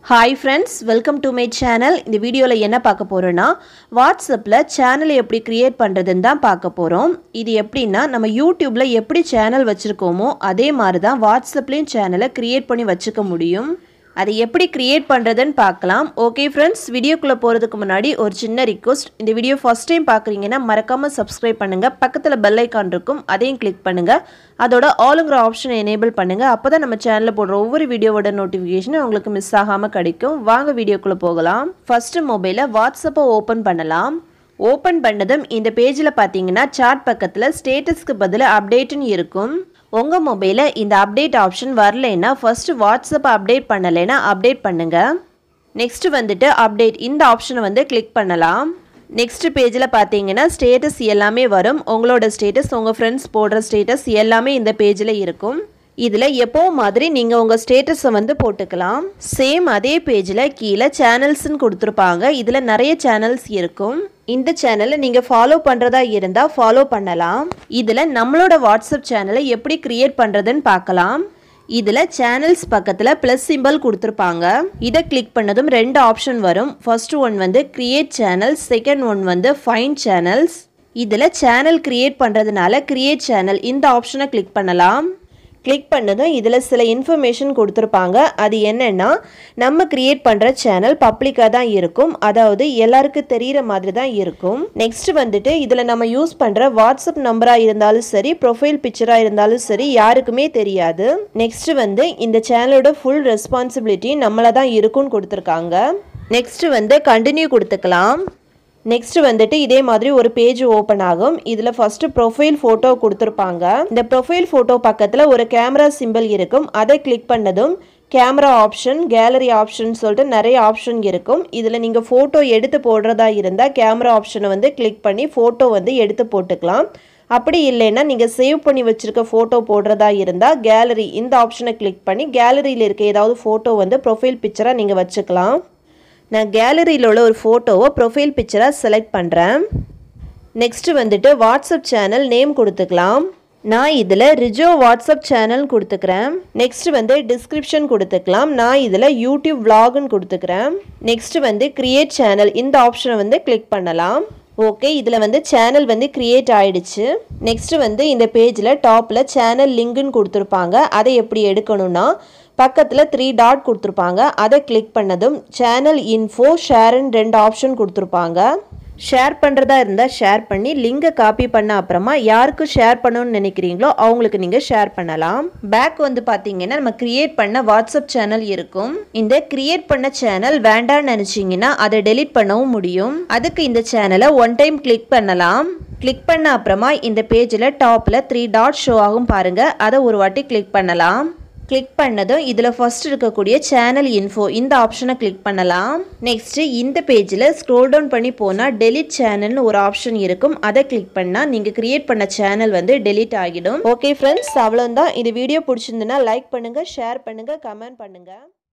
hi friends welcome to my channel இந்த வீடியோவில் என்ன பார்க்க போகிறோன்னா வாட்ஸ்அப்பில் சேனலை எப்படி க்ரியேட் பண்ணுறதுன்னு தான் பார்க்க போகிறோம் இது எப்படின்னா நம்ம யூடியூப்பில் எப்படி சேனல் வச்சுருக்கோமோ அதே மாதிரி தான் வாட்ஸ்அப்லேயும் சேனலை க்ரியேட் பண்ணி வச்சுக்க முடியும் அதை எப்படி க்ரியேட் பண்ணுறதுன்னு பார்க்கலாம் ஓகே ஃப்ரெண்ட்ஸ் வீடியோக்குள்ளே போகிறதுக்கு முன்னாடி ஒரு சின்ன ரிக்வஸ்ட் இந்த வீடியோ ஃபஸ்ட் டைம் பார்க்குறீங்கன்னா மறக்காமல் சப்ஸ்கிரைப் பண்ணுங்கள் பக்கத்தில் பெல் ஐக்கான் இருக்கும் அதையும் கிளிக் பண்ணுங்கள் அதோட ஆளுங்கிற ஆப்ஷனை எனேபிள் பண்ணுங்கள் அப்போ தான் நம்ம சேனலில் போடுற ஒவ்வொரு வீடியோவோட நோட்டிஃபிகேஷனும் உங்களுக்கு மிஸ் ஆகாமல் கிடைக்கும் வாங்க வீடியோக்குள்ளே போகலாம் ஃபஸ்ட்டு மொபைலை வாட்ஸ்அப்பை ஓப்பன் பண்ணலாம் ஓப்பன் பண்ணதும் இந்த பேஜில் பார்த்தீங்கன்னா சார்ட் பக்கத்தில் ஸ்டேட்டஸ்க்கு பதில் அப்டேட்டுன்னு இருக்கும் உங்கள் மொபைலில் இந்த அப்டேட் ஆப்ஷன் வரலைன்னா ஃபஸ்ட்டு வாட்ஸ்அப்பை அப்டேட் பண்ணலைன்னா அப்டேட் பண்ணுங்கள் நெக்ஸ்ட்டு வந்துட்டு அப்டேட் இந்த ஆப்ஷனை வந்து கிளிக் பண்ணலாம் நெக்ஸ்ட் பேஜில் பார்த்தீங்கன்னா ஸ்டேட்டஸ் எல்லாமே வரும் உங்களோட ஸ்டேட்டஸ் உங்கள் ஃப்ரெண்ட்ஸ் போடுற ஸ்டேட்டஸ் எல்லாமே இந்த பேஜில் இருக்கும் இதில் எப்போ மாதிரி நீங்கள் உங்கள் ஸ்டேட்டஸை வந்து போட்டுக்கலாம் சேம் அதே பேஜில் கீழே சேனல்ஸ்னு கொடுத்துருப்பாங்க இதில் நிறைய சேனல்ஸ் இருக்கும் இந்த சேனலை நீங்கள் ஃபாலோ பண்ணுறதா இருந்தால் ஃபாலோ பண்ணலாம் இதில் நம்மளோட வாட்ஸ்அப் சேனலை எப்படி க்ரியேட் பண்ணுறதுன்னு பார்க்கலாம் இதில் சேனல்ஸ் பக்கத்தில் ப்ளஸ் சிம்பிள் கொடுத்துருப்பாங்க இதை கிளிக் பண்ணதும் ரெண்டு ஆப்ஷன் வரும் ஃபர்ஸ்ட் ஒன் வந்து க்ரியேட் சேனல்ஸ் செகண்ட் ஒன் வந்து ஃபைன் சேனல்ஸ் இதில் சேனல் க்ரியேட் பண்ணுறதுனால க்ரியேட் சேனல் இந்த ஆப்ஷனை கிளிக் பண்ணலாம் கிளிக் பண்ணதும் இதில் சில இன்ஃபர்மேஷன் கொடுத்துருப்பாங்க அது என்னென்னா நம்ம க்ரியேட் பண்ணுற சேனல் பப்ளிக்காக தான் இருக்கும் அதாவது எல்லாருக்கும் தெரிகிற மாதிரி தான் இருக்கும் நெக்ஸ்ட் வந்துட்டு இதில் நம்ம யூஸ் பண்ணுற வாட்ஸ்அப் நம்பராக இருந்தாலும் சரி ப்ரொஃபைல் பிக்சராக இருந்தாலும் சரி யாருக்குமே தெரியாது நெக்ஸ்ட் வந்து இந்த சேனலோட ஃபுல் ரெஸ்பான்சிபிலிட்டி நம்மளை தான் இருக்கும்னு கொடுத்துருக்காங்க நெக்ஸ்ட் வந்து கண்டினியூ கொடுத்துக்கலாம் நெக்ஸ்ட் வந்துட்டு இதே மாதிரி ஒரு பேஜ் ஓப்பன் ஆகும் இதில் ஃபர்ஸ்ட் ப்ரொஃபைல் ஃபோட்டோ கொடுத்துருப்பாங்க இந்த ப்ரொஃபைல் ஃபோட்டோ பக்கத்தில் ஒரு கேமரா சிம்பிள் இருக்கும் அதை கிளிக் பண்ணதும் கேமரா ஆப்ஷன் கேலரி ஆப்ஷன் சொல்லிட்டு நிறைய ஆப்ஷன் இருக்கும் இதில் நீங்கள் ஃபோட்டோ எடுத்து போடுறதா இருந்தால் கேமரா ஆப்ஷனை வந்து கிளிக் பண்ணி ஃபோட்டோ வந்து எடுத்து போட்டுக்கலாம் அப்படி இல்லைன்னா நீங்கள் சேவ் பண்ணி வச்சுருக்க ஃபோட்டோ போடுறதா இருந்தால் கேலரி இந்த ஆப்ஷனை கிளிக் பண்ணி கேலரியில் இருக்க ஏதாவது ஃபோட்டோ வந்து ப்ரொஃபைல் பிக்சராக நீங்கள் வச்சுக்கலாம் நான் கேலரியில் உள்ள ஒரு ஃபோட்டோவை ப்ரொஃபைல் பிக்சராக செலக்ட் பண்ணுறேன் நெக்ஸ்ட்டு வந்துட்டு வாட்ஸ்அப் சேனல் நேம் கொடுத்துக்கலாம் நான் இதில் ரிஜோ வாட்ஸ்அப் சேனல் கொடுத்துக்கிறேன் நெக்ஸ்ட் வந்து டிஸ்கிரிப்ஷன் கொடுத்துக்கலாம் நான் இதில் யூடியூப் விலாகுன்னு கொடுத்துக்கிறேன் நெக்ஸ்ட் வந்து கிரியேட் சேனல் இந்த ஆப்ஷனை வந்து கிளிக் பண்ணலாம் ஓகே இதில் வந்து சேனல் வந்து க்ரியேட் ஆயிடுச்சு நெக்ஸ்ட் வந்து இந்த பேஜில் டாப்பில் சேனல் லிங்க்குன்னு கொடுத்துருப்பாங்க அதை எப்படி எடுக்கணும்னா பக்கத்தில் த்ரீ டாட் கொடுத்துருப்பாங்க அதை கிளிக் பண்ணதும் சேனல் இன்ஃபோ ஷேர்னு ரெண்டு ஆப்ஷன் கொடுத்துருப்பாங்க ஷேர் பண்ணுறதா இருந்தால் ஷேர் பண்ணி லிங்கை காப்பி பண்ண அப்புறமா யாருக்கு ஷேர் பண்ணணும்னு நினைக்கிறீங்களோ அவங்களுக்கு நீங்கள் ஷேர் பண்ணலாம் பேக் வந்து பார்த்தீங்கன்னா நம்ம கிரியேட் பண்ண வாட்ஸ்அப் சேனல் இருக்கும் இந்த கிரியேட் பண்ண சேனல் வேண்டாம்னு நினச்சிங்கன்னா அதை டெலிட் பண்ணவும் முடியும் அதுக்கு இந்த சேனலை ஒன் டைம் கிளிக் பண்ணலாம் கிளிக் பண்ண அப்புறமா இந்த பேஜில் டாப்பில் த்ரீ டாட் ஷோ ஆகும் பாருங்கள் அதை ஒரு வாட்டி கிளிக் பண்ணலாம் கிளிக் பண்ணதும் இதில் ஃபர்ஸ்ட் இருக்கக்கூடிய சேனல் இன்ஃபோ இந்த ஆப்ஷனை கிளிக் பண்ணலாம் நெக்ஸ்ட்டு இந்த பேஜில் ஸ்க்ரோல் டவுன் பண்ணி போனால் டெலிட் சேனல்னு ஒரு ஆப்ஷன் இருக்கும் அதை கிளிக் பண்ணால் நீங்கள் கிரியேட் பண்ண சேனல் வந்து டெலிட் ஆகிடும் ஓகே ஃப்ரெண்ட்ஸ் அவ்வளோதான் இந்த வீடியோ பிடிச்சிருந்துன்னா லைக் பண்ணுங்கள் ஷேர் பண்ணுங்கள் கமெண்ட் பண்ணுங்கள்